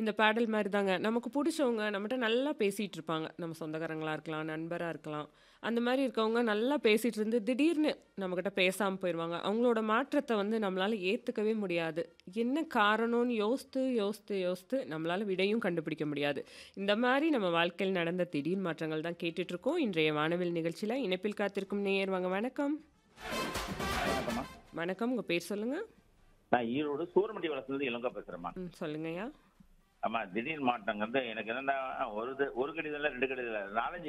இந்த பேடல் மாரி தாங்க. நமக்கு புடிச்சவங்க நம்மட்ட நல்லா பேசிட்டு இருப்பாங்க. நம்ம சொந்தக்காரங்களா இருக்கலாம், நண்பரா இருக்கலாம். அந்த மாரி இருக்கவங்க நல்லா பேசிட்டு இருந்து திடீர்னு நம்மகிட்ட பேசாம போயிருவாங்க. அவங்களோட மாற்றத்த வந்து நம்மளால ஏத்துக்கவே முடியாது. என்ன காரணம்னு யோசித்து, யோசித்து, யோசித்து நம்மளால விடையும் கண்டுபிடிக்க முடியாது. இந்த மாரி நம்ம வாழ்க்கையில் நடந்த திடீர் மாற்றங்கள் தான் கேட்டுட்டு இருக்கோம். இன்றைய வானவில் நிகழ்ச்சியில இணைப்பில் காத்திருக்கும் நேயர் வாங்க வணக்கம். வணக்கம்மா. வணக்கம். உங்க பேர் சொல்லுங்க. நான் ஈரோடு சூரமட்டி வளசுலேருந்து இளங்கோ பேசுறேம்மா. ம். சொல்லுங்கய்யா. ஆமா திடீர் மாற்றங்கிறது எனக்கு என்னன்னா ஒரு இது ஒரு கடிதம் இல்ல, 2 கடிதம் இல்ல. 4, 5